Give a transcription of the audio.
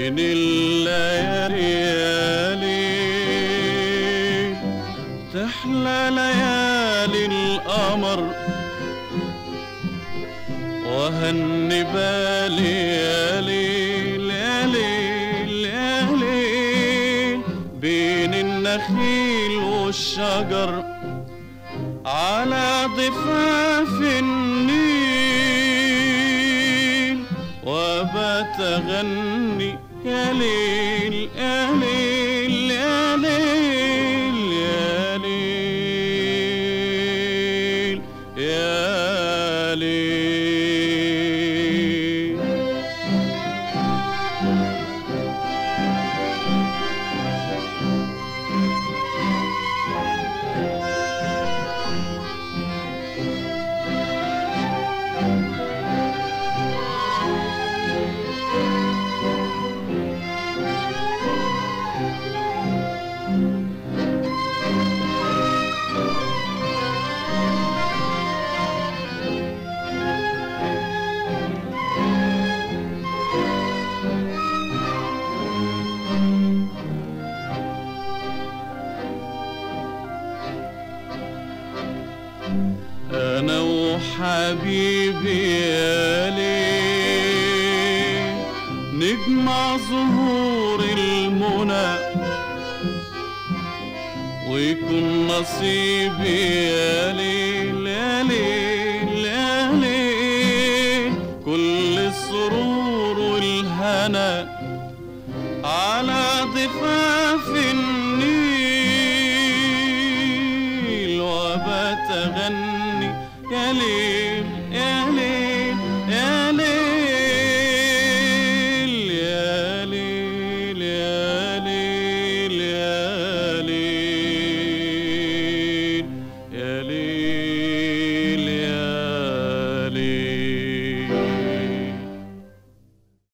بين الليالي يا ليل تحلى ليالي القمر وهني بالي يا ليل يا ليل يا ليل بين النخيل والشجر على ضفاف النيل وبات أغني يا ليل يا ليل يا ليل يا ليل يا ليل أنا وحبيبي يا ليل نجمع زهور المنى ويكون نصيبي يا ليل يا ليل يا ليل كل السرور والهنا على ضفاف النيل وبات أغني يا ليل